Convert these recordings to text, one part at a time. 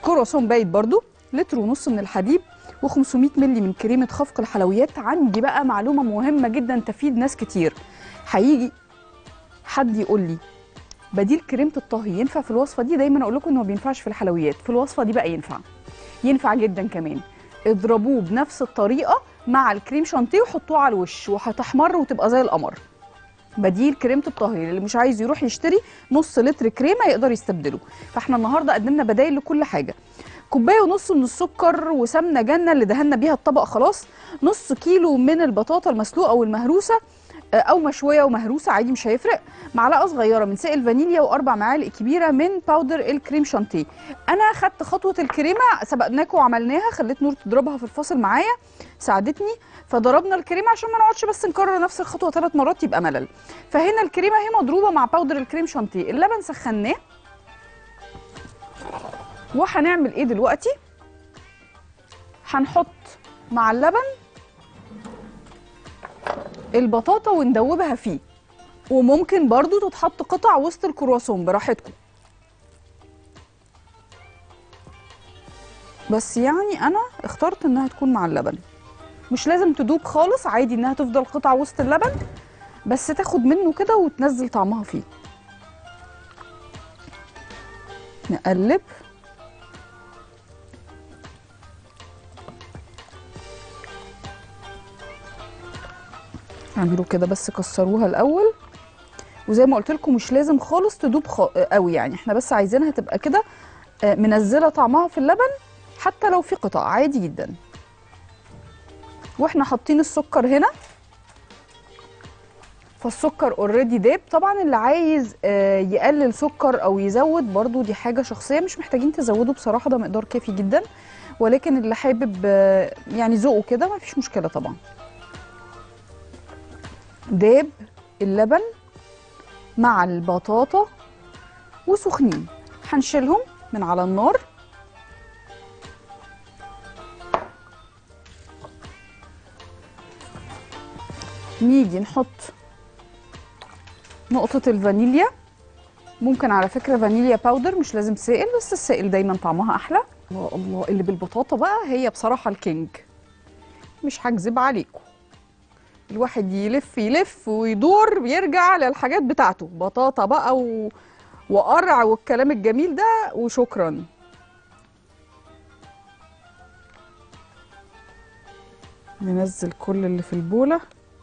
كرواسون بايت برضو لتر ونص من الحليب و500 مللي من كريمه خفق الحلويات عندي بقى معلومه مهمه جدا تفيد ناس كتير هيجي حد يقول لي بديل كريمه الطهي ينفع في الوصفه دي دايما اقول لكم انه ما بينفعش في الحلويات في الوصفه دي بقى ينفع ينفع جدا كمان اضربوه بنفس الطريقه مع الكريم شانتيه وحطوه على الوش وهتحمر وتبقى زي القمر بديل كريمه الطهي اللي مش عايز يروح يشتري نص لتر كريمه يقدر يستبدله فاحنا النهارده قدمنا بدايل لكل حاجه كوبايه ونص من السكر وسمنه جنه اللي دهنا بيها الطبق خلاص نص كيلو من البطاطا المسلوقه والمهروسه آه، او مشويه ومهروسه عادي مش هيفرق معلقه صغيره من سائل فانيليا واربع معالق كبيره من باودر الكريم شانتيه انا خدت خطوه الكريمه سبقناكم وعملناها خليت نور تضربها في الفاصل معايا ساعدتني فضربنا الكريمه عشان ما نقعدش بس نكرر نفس الخطوه ثلاث مرات يبقى ملل فهنا الكريمه هي مضروبه مع باودر الكريم شانتيه اللبن سخناه وهنعمل ايه دلوقتي هنحط مع اللبن البطاطا وندوبها فيه وممكن برضو تتحط قطع وسط الكرواسون براحتكم بس يعني انا اخترت انها تكون مع اللبن مش لازم تدوب خالص عادي انها تفضل قطع وسط اللبن بس تاخد منه كده وتنزل طعمها فيه نقلب اعملوا كده بس كسروها الاول وزي ما قلت لكم مش لازم خالص تدوب خ... قوي يعني احنا بس عايزينها تبقى كده آه، منزله طعمها في اللبن حتى لو في قطع عادي جدا واحنا حاطين السكر هنا فالسكر اوريدي داب طبعا اللي عايز آه، يقلل سكر او يزود برضو دي حاجه شخصيه مش محتاجين تزودوا بصراحه ده مقدار كافي جدا ولكن اللي حابب آه، يعني ذوقه كده ما فيش مشكله طبعا داب اللبن مع البطاطا وسخنين هنشيلهم من على النار نيجي نحط نقطة الفانيليا ممكن على فكرة فانيليا باودر مش لازم سائل بس السائل دايما طعمها أحلى الله الله اللي بالبطاطا بقى هي بصراحة الكينج مش هكذب عليكم الواحد يلف يلف ويدور ويرجع للحاجات بتاعته بطاطا بقى و... وقرع والكلام الجميل ده وشكرا ننزل كل اللي في البولة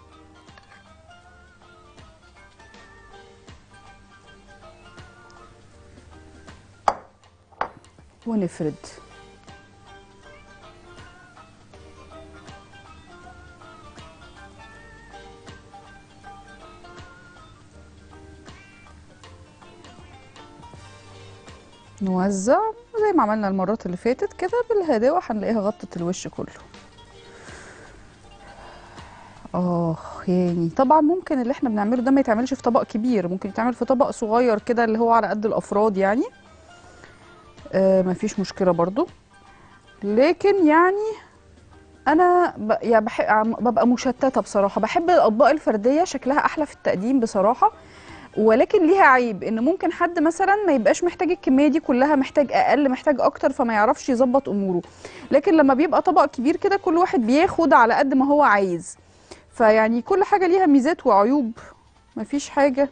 ونفرد نوزع زي ما عملنا المرات اللي فاتت كده بالهداوة هنلاقيها غطت الوش كله اه يعني طبعا ممكن اللي احنا بنعمله ده ما يتعملش في طبق كبير ممكن يتعمل في طبق صغير كده اللي هو على قد الافراد يعني آه مفيش مشكلة برضو لكن يعني انا ب... يعني بح... عم- ببقى مشتتة بصراحة بحب الاطباق الفردية شكلها احلى في التقديم بصراحة ولكن ليها عيب ان ممكن حد مثلا ما يبقاش محتاج الكميه دي كلها محتاج اقل محتاج اكتر فما يعرفش يظبط اموره لكن لما بيبقى طبق كبير كده كل واحد بياخد على قد ما هو عايز فيعني كل حاجه ليها ميزات وعيوب مفيش حاجه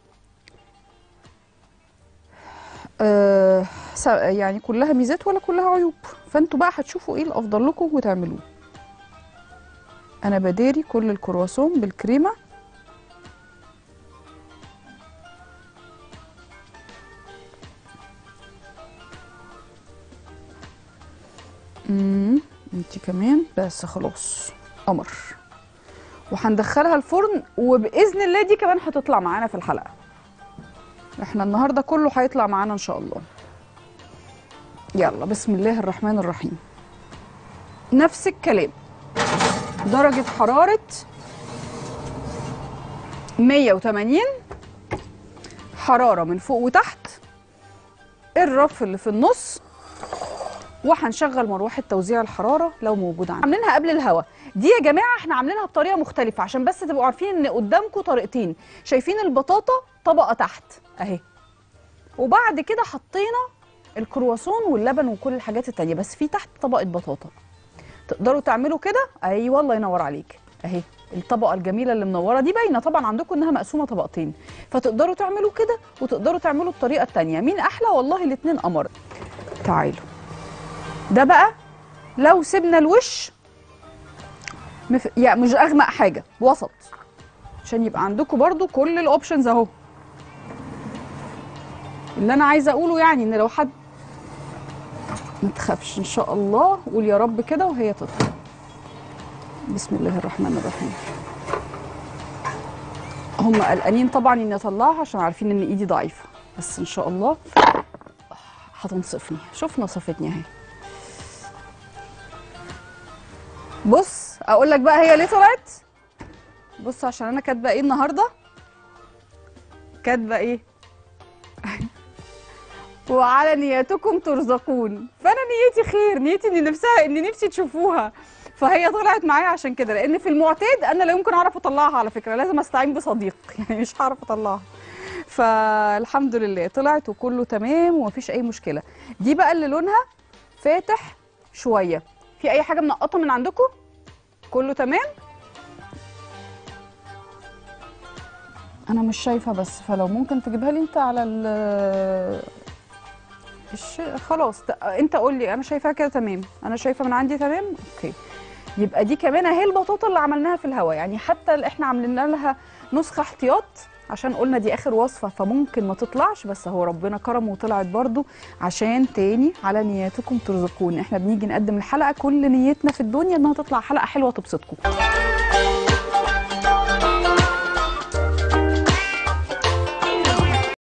آه س- يعني كلها ميزات ولا كلها عيوب فانتوا بقى هتشوفوا ايه الافضل لكم وتعملوه انا بداري كل الكرواسون بالكريمه امم انت كمان بس خلاص قمر وهندخلها الفرن وباذن الله دي كمان هتطلع معانا في الحلقه احنا النهارده كله هيطلع معانا ان شاء الله يلا بسم الله الرحمن الرحيم نفس الكلام درجه حراره 180 حراره من فوق وتحت الرف اللي في النص وهنشغل مروحه توزيع الحراره لو موجوده عندنا عاملينها قبل الهوا دي يا جماعه احنا عاملينها بطريقه مختلفه عشان بس تبقوا عارفين ان قدامكم طريقتين شايفين البطاطا طبقه تحت اهي وبعد كده حطينا الكرواسون واللبن وكل الحاجات التانية بس في تحت طبقه بطاطا تقدروا تعملوا كده ايوه الله ينور عليك اهي الطبقه الجميله اللي منوره دي باينه طبعا عندكم انها مقسومه طبقتين فتقدروا تعملوا كده وتقدروا تعملوا الطريقه التانية مين احلى والله الاتنين قمر تعالوا ده بقى لو سيبنا الوش مف... يعني مش اغمق حاجه وسط عشان يبقى عندكم برضو كل الاوبشنز اهو اللي انا عايزه اقوله يعني ان لو حد ما تخافش ان شاء الله قول يا رب كده وهي تطلع بسم الله الرحمن الرحيم هم قلقانين طبعا اني اطلعها عشان عارفين ان ايدي ضعيفه بس ان شاء الله هتنصفني شوف نصفتني اهي بص اقول لك بقى هي ليه طلعت بص عشان انا كاتبه ايه النهارده كاتبه ايه وعلى نياتكم ترزقون فانا نيتي خير نيتي ان نفسها ان نفسي تشوفوها فهي طلعت معايا عشان كده لان في المعتاد انا لا يمكن اعرف اطلعها على فكره لازم استعين بصديق يعني مش هعرف اطلعها فالحمد لله طلعت وكله تمام ومفيش اي مشكله دي بقى اللي لونها فاتح شويه في اي حاجه منقطه من عندكم كله تمام انا مش شايفه بس فلو ممكن تجيبها لي انت على ال الش... خلاص ت- انت قول لي انا شايفاها كده تمام انا شايفه من عندي تمام اوكي يبقى دي كمان اهي البطاطا اللي عملناها في الهواء يعني حتى اللي احنا عاملين لها نسخه احتياط عشان قلنا دي اخر وصفه فممكن ما تطلعش بس هو ربنا كرم وطلعت برضو عشان تاني على نياتكم ترزقون احنا بنيجي نقدم الحلقه كل نيتنا في الدنيا انها تطلع حلقه حلوه تبسطكم